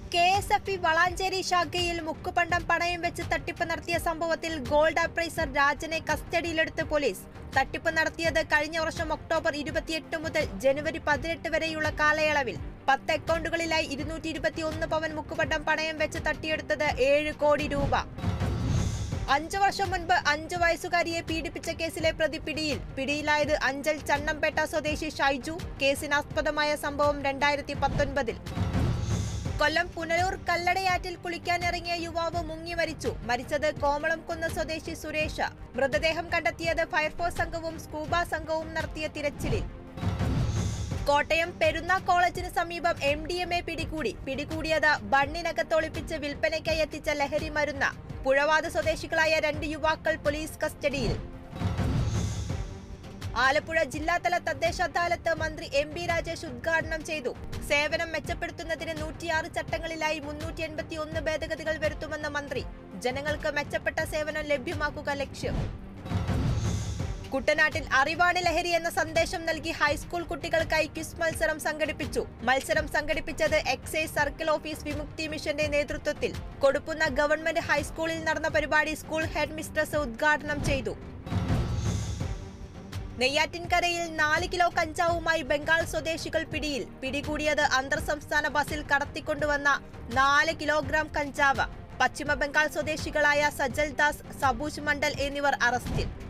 K S F E Valanchery ശാഖയിൽ മുക്കുപണ്ടം പണയം വെച്ച് തട്ടിപ്പ് നടത്തിയ സംഭവത്തിൽ ഗോൾഡ് അപ്രൈസർ രാജനെ കസ്റ്റഡിയിലെടുത്ത് പോലീസ് തട്ടിപ്പ് നടത്തിയത് കഴിഞ്ഞ വർഷം ഒക്ടോബർ ഇരുപത്തിയെട്ട് മുതൽ ജനുവരി പതിനെട്ട് വരെയുള്ള കാലയളവിൽ പത്ത് അക്കൗണ്ടുകളിലായി ഇരുന്നൂറ്റി ഇരുപത്തി ഒന്ന് പവൻ മുക്കുപണ്ടം പണയം വെച്ച് തട്ടിയെടുത്തത് ഏഴ് കോടി രൂപ അഞ്ചു വർഷം മുൻപ് അഞ്ചു വയസ്സുകാരിയെ പീഡിപ്പിച്ച കേസിലെ പ്രതി പിടിയിൽ പിടിയിലായത് അഞ്ചൽ ചണ്ണമ്പേട്ട സ്വദേശി ഷൈജു കേസിനാസ്പദമായ സംഭവം രണ്ടായിരത്തി പത്തൊൻപതിൽ കൊല്ലം പുനലൂർ കല്ലടയാറ്റിൽ കുളിക്കാനിറങ്ങിയ യുവാവ് മുങ്ങി മരിച്ചു മരിച്ചത് കോമളംകുന്ന് സ്വദേശി സുരേഷ് മൃതദേഹം കണ്ടെത്തിയത് ഫയർഫോഴ്സ് സംഘവും സ്കൂബ സംഘവും നടത്തിയ തിരച്ചിലിൽ കോട്ടയം പെരുന്ന കോളേജിന് സമീപം എം ഡി എം എ പിടികൂടി പിടികൂടിയത് ബണ്ണിനകത്തൊളിപ്പിച്ച് വിൽപ്പനയ്ക്കായി എത്തിച്ച ലഹരി മരുന്ന് പുഴവാത് സ്വദേശികളായ രണ്ട് യുവാക്കൾ പോലീസ് കസ്റ്റഡിയിൽ ആലപ്പുഴ ജില്ലാതല തദ്ദേശ അദാലത്ത് മന്ത്രി എം ബി രാജേഷ് ഉദ്ഘാടനം ചെയ്തു സേവനം മെച്ചപ്പെടുത്തുന്നതിന് നൂറ്റിയാറ് ചട്ടങ്ങളിലായി മുന്നൂറ്റി എൺപത്തി ഒന്ന് ഭേദഗതികൾ വരുത്തുമെന്ന് മന്ത്രി ജനങ്ങൾക്ക് മെച്ചപ്പെട്ട സേവനം ലഭ്യമാക്കുക ലക്ഷ്യം കുട്ടനാട്ടിൽ അറിവാണ് ലഹരി എന്ന സന്ദേശം നൽകി ഹൈസ്കൂൾ കുട്ടികൾക്കായി ക്വിസ് മത്സരം സംഘടിപ്പിച്ചു മത്സരം സംഘടിപ്പിച്ചത് എക്സൈസ് സർക്കിൾ ഓഫീസ് വിമുക്തി മിഷന്റെ നേതൃത്വത്തിൽ കൊടുക്കുന്ന ഗവൺമെന്റ് ഹൈസ്കൂളിൽ നടന്ന പരിപാടി സ്കൂൾ ഹെഡ് മിസ്ട്രസ് ഉദ്ഘാടനം ചെയ്തു നെയ്യാറ്റിൻകരയിൽ നാല് കിലോ കഞ്ചാവുമായി ബംഗാൾ സ്വദേശികൾ പിടിയിൽ പിടികൂടിയത് അന്തർ സംസ്ഥാന ബസിൽ കടത്തിക്കൊണ്ടുവന്ന നാല് കിലോഗ്രാം കഞ്ചാവ് പശ്ചിമ ബംഗാൾ സ്വദേശികളായ സജൽ ദാസ് സബൂജ് മണ്ഡൽ എന്നിവർ അറസ്റ്റിൽ